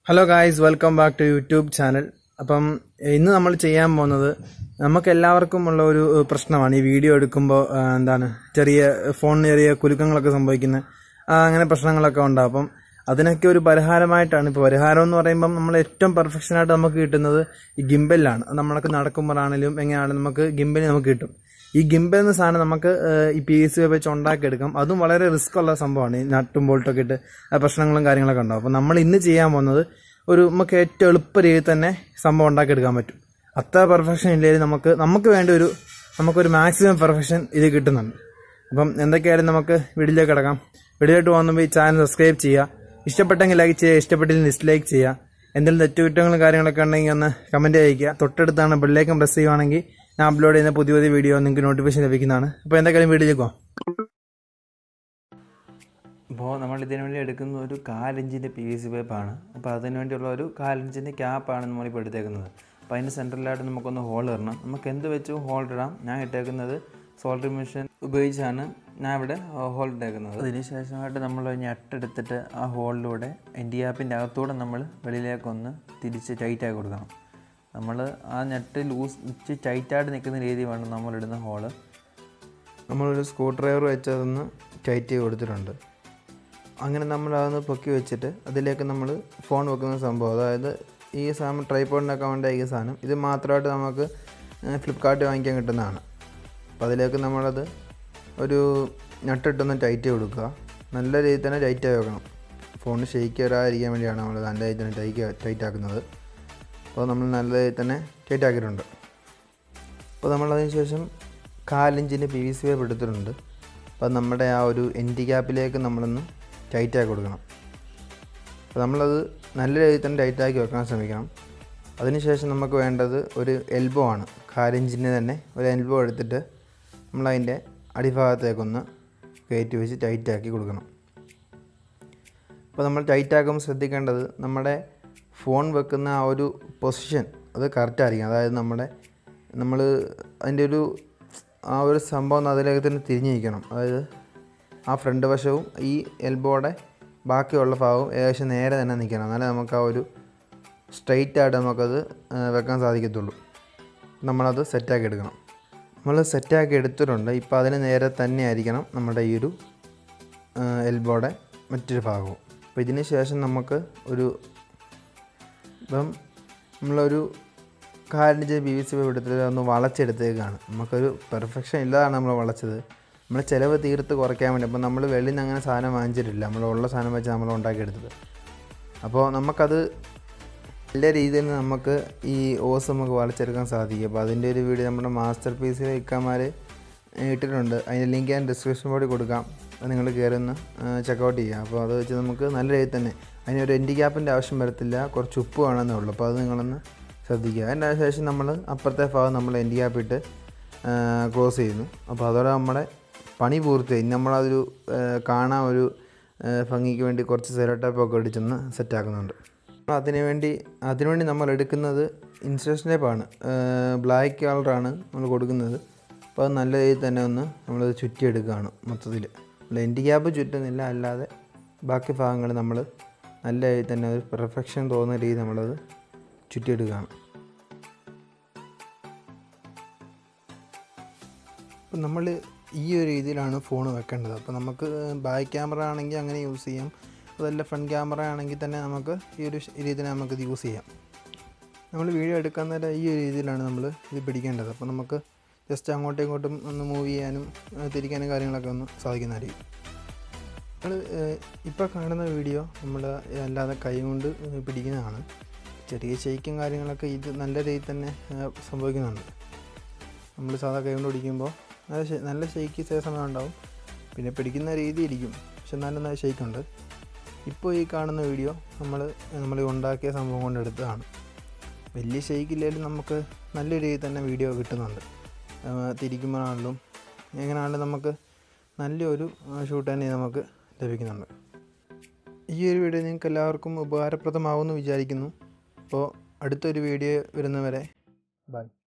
hello guys welcome back to YouTube channel അപ്പം ഇന്ന് നമ്മൾ ചെയ്യാൻ പോകുന്നത് നമുക്ക് എല്ലാവർക്കും ഉള്ള ഒരു പ്രശ്നമാണ് ഈ വീഡിയോ എടുക്കുമ്പോൾ ആ, എന്താണ് ചെറിയ ഫോണിന് ചെറിയ കുലുക്കങ്ങളൊക്കെ സംഭവിക്കുന്ന ആ, അങ്ങനെ പ്രശ്നങ്ങളൊക്കെ ഉണ്ടാവും അപ്പം അതിനൊക്കെ ഒരു പരിഹാരമായിട്ടാണ് ഇപ്പോൾ പരിഹാരം എന്ന് പറയുമ്പം നമ്മൾ ഏറ്റവും പെർഫെക്ഷൻ ആയിട്ട് നമുക്ക് കിട്ടുന്നത് ഈ ഗിംബലിലാണ് അത് നമ്മളൊക്കെ നടക്കുമ്പോഴാണെങ്കിലും എങ്ങനെയാണെങ്കിലും നമുക്ക് ഗിംബൽ നമുക്ക് കിട്ടും ഈ ഗിംബൽ എന്ന സാധനം നമുക്ക് ഏഹ്, ഈ പി എസ് വെച്ച് ഉണ്ടാക്കിയെടുക്കാം അതും വളരെ റിസ്ക് ഉള്ള സംഭവമാണ് ഈ നട്ടും ബോൾട്ടൊക്കെ ഇട്ട് ആ പ്രശ്നങ്ങളും കാര്യങ്ങളൊക്കെ ഉണ്ടാവും അപ്പം നമ്മൾ ഇന്ന് ചെയ്യാൻ പോകുന്നത് ഒരു നമുക്ക് ഏറ്റവും എളുപ്പ രീതിയിൽ തന്നെ സംഭവം ഉണ്ടാക്കിയെടുക്കാൻ പറ്റും അത്ര പെർഫെക്ഷൻ ഇല്ലെങ്കിൽ നമുക്ക് നമുക്ക് വേണ്ട ഒരു നമുക്കൊരു മാക്സിമം പെർഫെക്ഷൻ ഇത് കിട്ടുന്നുണ്ട് അപ്പം എന്തൊക്കെയായാലും നമുക്ക് വീഡിയോയിലേക്ക് കിടക്കാം വീഡിയോയിലോട്ട് പോകുമ്പോൾ ഈ ചാനൽ സബ്സ്ക്രൈബ് ചെയ്യുക ഇഷ്ടപ്പെട്ടെങ്കിൽ ലൈക്ക് ചെയ്യുക ഇഷ്ടപ്പെട്ടില്ലെങ്കിൽ ഡിസ്ലൈക്ക് ചെയ്യുക എന്തെങ്കിലും തെറ്റുകുറ്റങ്ങളും കാര്യങ്ങളൊക്കെ ഉണ്ടെങ്കിൽ ഒന്ന് കമൻറ്റ് അയക്കുക തൊട്ടടുത്താണ് ബെല്ലേക്കും പ്രസ് ചെയ്യുവാണെങ്കിൽ ഞാൻ അപ്ലോഡ് ചെയ്യുന്ന പുതിയ പുതിയ വീഡിയോ നിങ്ങൾക്ക് നോട്ടിഫിക്കേഷൻ ലഭിക്കുന്നതാണ് അപ്പോൾ എന്തൊക്കെയാലും വീഡിയോയിലേക്ക് പോകാം അപ്പോൾ നമ്മൾ ഇതിനു വേണ്ടി എടുക്കുന്ന ഒരു കാലിഞ്ചിൻ്റെ പി വി സി പൈപ്പാണ് അപ്പോൾ അതിന് വേണ്ടിയുള്ള ഒരു കാലിഞ്ചിൻ്റെ ക്യാപ്പാണ് നമ്മളിപ്പോൾ എടുത്തേക്കുന്നത് അപ്പോൾ അതിൻ്റെ സെൻട്രലായിട്ട് നമുക്കൊന്ന് ഹോൾ ഇടണം നമുക്ക് എന്ത് വെച്ചും ഹോൾ ഇടാം ഞാൻ ഇട്ടേക്കുന്നത് സോൾഡറിംഗ് മെഷീൻ ഉപയോഗിച്ചാണ് ഞാൻ ഇവിടെ ഹോൾ ഇട്ടേക്കുന്നത് അതിന് ശേഷമായിട്ട് നമ്മൾ ഞെട്ടെടുത്തിട്ട് ആ ഹോളിലൂടെ എൻ്റെ ക്യാപ്പിൻ്റെ അകത്തൂടെ നമ്മൾ വെളിയിലേക്കൊന്ന് തിരിച്ച് ടൈറ്റാക്കി കൊടുക്കണം നമ്മൾ ആ നെറ്റ് ലൂസ് ഇച്ചിരി ടൈറ്റായിട്ട് നിൽക്കുന്ന രീതി വേണം നമ്മളിടുന്ന ഹോള് നമ്മളൊരു സ്ക്രൂ ഡ്രൈവർ വെച്ച് അതൊന്ന് ടൈറ്റ് ചെയ്ത് കൊടുത്തിട്ടുണ്ട് അങ്ങനെ നമ്മൾ അതൊന്ന് പൊക്കി വെച്ചിട്ട് അതിലേക്ക് നമ്മൾ ഫോൺ വെക്കുന്ന സംഭവം അതായത് ഈ സാധനം ട്രൈപ്പോഡിനൊക്കെ വേണ്ട ഈ സാധനം ഇത് മാത്രമായിട്ട് നമുക്ക് ഫ്ലിപ്കാർട്ട് വാങ്ങിക്കാൻ കിട്ടുന്നതാണ് അപ്പോൾ അതിലേക്ക് നമ്മളത് ഒരു നട്ടിട്ടൊന്ന് ടൈറ്റ് ചെയ്ത് കൊടുക്കുക നല്ല രീതിയിൽ തന്നെ ടൈറ്റ് ആയി വെക്കണം ഫോൺ ഷെയ്ക്ക് വരാതിരിക്കാൻ വേണ്ടിയാണ് നമ്മൾ നല്ല രീതിയിൽ തന്നെ ടൈറ്റ് ടൈറ്റ് ആക്കുന്നത് അപ്പോൾ നമ്മൾ നല്ല രീതിയിൽ തന്നെ ടൈറ്റ് ആക്കിയിട്ടുണ്ട് അപ്പോൾ നമ്മളതിന് ശേഷം കാലിഞ്ചിൻ്റെ പി വി സി വേവ് എടുത്തിട്ടുണ്ട് അപ്പോൾ നമ്മുടെ ആ ഒരു എൻറ്റി ക്യാപ്പിലേക്ക് നമ്മളൊന്ന് ടൈറ്റാക്കി കൊടുക്കണം അപ്പോൾ നമ്മളത് നല്ല രീതിയിൽ തന്നെ ടൈറ്റാക്കി വെക്കാൻ ശ്രമിക്കണം അതിനുശേഷം നമുക്ക് വേണ്ടത് ഒരു എൽബോ ആണ് കാലിഞ്ചിൻ്റെ തന്നെ ഒരു എൽബോ എടുത്തിട്ട് നമ്മളതിൻ്റെ അടിഭാഗത്തേക്കൊന്ന് കയറ്റി വെച്ച് ടൈറ്റാക്കി കൊടുക്കണം അപ്പോൾ നമ്മൾ ടൈറ്റ് ആക്കുമ്പോൾ ശ്രദ്ധിക്കേണ്ടത് നമ്മുടെ ഫോൺ വെക്കുന്ന ആ ഒരു പൊസിഷൻ അത് കറക്റ്റ് ആയിരിക്കും അതായത് നമ്മുടെ നമ്മൾ അതിൻ്റെ ഒരു ആ ഒരു സംഭവം അതിലേക്ക് തന്നെ തിരിഞ്ഞിരിക്കണം അതായത് ആ ഫ്രണ്ട് വശവും ഈ എൽബോയുടെ ബാക്കിയുള്ള ഭാഗവും ഏകദേശം നേരെ തന്നെ നിൽക്കണം എന്നാലേ നമുക്ക് ആ ഒരു സ്ട്രെയിറ്റ് ആയിട്ട് നമുക്കത് ആ, വെക്കാൻ സാധിക്കത്തുള്ളൂ നമ്മളത് സെറ്റാക്കി എടുക്കണം നമ്മൾ സെറ്റാക്കി എടുത്തിട്ടുണ്ട് ഇപ്പോൾ അതിന് നേരെ തന്നെ ആയിരിക്കണം നമ്മുടെ ഈ ഒരു എൽബോയുടെ മറ്റൊരു ഭാഗവും അപ്പോൾ ഇതിന് ശേഷം നമുക്ക് ഒരു ഇപ്പം നമ്മളൊരു കാലിൻ്റെ ബി വി സി എടുത്തിട്ട് ഒന്ന് വളച്ചെടുത്തേക്കാണ് നമുക്കൊരു പെർഫെക്ഷൻ ഇല്ലാതാണ് നമ്മൾ വളച്ചത് നമ്മൾ ചിലവ് തീർത്ത് കുറയ്ക്കാൻ വേണ്ടി അപ്പോൾ നമ്മൾ വെളിയിൽ നിന്ന് അങ്ങനെ സാധനം വാങ്ങിച്ചിട്ടില്ല നമ്മൾ ഉള്ള സാധനം വെച്ച് നമ്മൾ ഉണ്ടാക്കിയെടുത്തത് അപ്പോൾ നമുക്കത് നല്ല രീതിയിൽ നമുക്ക് ഈ ഓസ് നമുക്ക് വളച്ചെടുക്കാൻ സാധിക്കും അപ്പോൾ അതിൻ്റെ ഒരു വീഡിയോ നമ്മുടെ മാസ്റ്റർ പീസ് ഇക്കാമാർ ഇട്ടിട്ടുണ്ട് അതിൻ്റെ ലിങ്ക് ഞാൻ ഡിസ്ക്രിപ്ഷൻ ബോർഡിൽ കൊടുക്കാം അത് നിങ്ങൾ കയറി ഒന്ന് ചെക്കൗട്ട് ചെയ്യാം അപ്പോൾ അത് വെച്ച് നമുക്ക് നല്ല രീതിയിൽ തന്നെ അതിനൊരു എൻറ്റി ക്യാപ്പിൻ്റെ ആവശ്യം വരത്തില്ല കുറച്ച് ഉപ്പ് വേണമെന്നേ ഉള്ളൂ അപ്പോൾ അത് നിങ്ങളൊന്ന് ശ്രദ്ധിക്കുക അതിൻ്റെ ശേഷം നമ്മൾ അപ്പുറത്തെ ഭാഗം നമ്മൾ എൻറ്റി ക്യാപ്പ് ഇട്ട് ക്ലോസ് ചെയ്യുന്നു അപ്പോൾ അതോടെ നമ്മുടെ പണി പൂർത്തിയായി ഇനി നമ്മളതൊരു ആ, കാണാൻ ഒരു ആ, ഭംഗിക്ക് വേണ്ടി കുറച്ച് സെലോ ടൈപ്പൊക്കെ അടിച്ചൊന്ന് സെറ്റാക്കുന്നുണ്ട് അപ്പോൾ അതിന് വേണ്ടി അതിനുവേണ്ടി നമ്മൾ എടുക്കുന്നത് ഇൻസ്ട്രക്ഷൻ ടൈപ്പാണ് ബ്ലാക്ക് കളറാണ് നമ്മൾ കൊടുക്കുന്നത് അപ്പോൾ അത് നല്ല രീതിയിൽ തന്നെ ഒന്ന് നമ്മളത് ചുറ്റിയെടുക്കുകയാണ് മൊത്തത്തിൽ നമ്മൾ എൻറ്റി ക്യാപ്പ് ചുറ്റുന്നില്ല അല്ലാതെ ബാക്കി ഭാഗങ്ങൾ നമ്മൾ നല്ല രീതിയിൽ തന്നെ ഒരു പെർഫെക്ഷൻ തോന്നുന്ന രീതി നമ്മളത് ചുറ്റിയെടുക്കുകയാണ് അപ്പം നമ്മൾ ഈ ഒരു രീതിയിലാണ് ഫോൺ വെക്കേണ്ടത് അപ്പോൾ നമുക്ക് ബാക്ക് ക്യാമറ ആണെങ്കിൽ അങ്ങനെ യൂസ് ചെയ്യാം അതല്ല ഫ്രണ്ട് ക്യാമറ ആണെങ്കിൽ തന്നെ നമുക്ക് ഈ ഒരു രീതിയിൽ നമുക്കിത് യൂസ് ചെയ്യാം നമ്മൾ വീഡിയോ എടുക്കാൻ നേരം ഈ ഒരു രീതിയിലാണ് നമ്മൾ ഇത് പിടിക്കേണ്ടത് അപ്പോൾ നമുക്ക് ജസ്റ്റ് അങ്ങോട്ടും ഇങ്ങോട്ടും ഒന്ന് മൂവ് ചെയ്യാനും ആ, തിരിക്കാനും കാര്യങ്ങളൊക്കെ ഒന്ന് സാധിക്കുന്നതായിരിക്കും നമ്മൾ ഇപ്പോൾ കാണുന്ന വീഡിയോ നമ്മൾ അല്ലാതെ കൈ കൊണ്ട് പിടിക്കുന്നതാണ് ചെറിയ ഷെയ്ക്കും കാര്യങ്ങളൊക്കെ ഇത് നല്ല രീതിയിൽ തന്നെ ആ, സംഭവിക്കുന്നുണ്ട് നമ്മൾ സാധാ കൈ കൊണ്ട് പിടിക്കുമ്പോൾ നല്ല ഷെ- നല്ല ഷെയ്ക്ക് ചില സമയം ഉണ്ടാവും പിന്നെ പിടിക്കുന്ന രീതി ഇരിക്കും പക്ഷെ എന്നാലും നല്ല ഷെയ്ക്കുണ്ട് ഇപ്പോൾ ഈ കാണുന്ന വീഡിയോ നമ്മൾ നമ്മൾ ഉണ്ടാക്കിയ സംഭവം കൊണ്ട് എടുത്തതാണ് വലിയ ഷെയ്ക്കില്ലെങ്കിലും നമുക്ക് നല്ല രീതിയിൽ തന്നെ വീഡിയോ കിട്ടുന്നുണ്ട് ആ, തിരിക്കുമ്പോഴാണെങ്കിലും എങ്ങനെയാണെങ്കിലും നമുക്ക് നല്ലൊരു ഷൂട്ട് തന്നെ നമുക്ക് ലഭിക്കുന്നുണ്ട് ഈ ഒരു വീഡിയോ നിങ്ങൾക്ക് എല്ലാവർക്കും ഉപകാരപ്രദമാവുമെന്ന് വിചാരിക്കുന്നു അപ്പോൾ അടുത്തൊരു വീഡിയോ വരുന്നവരെ ബൈ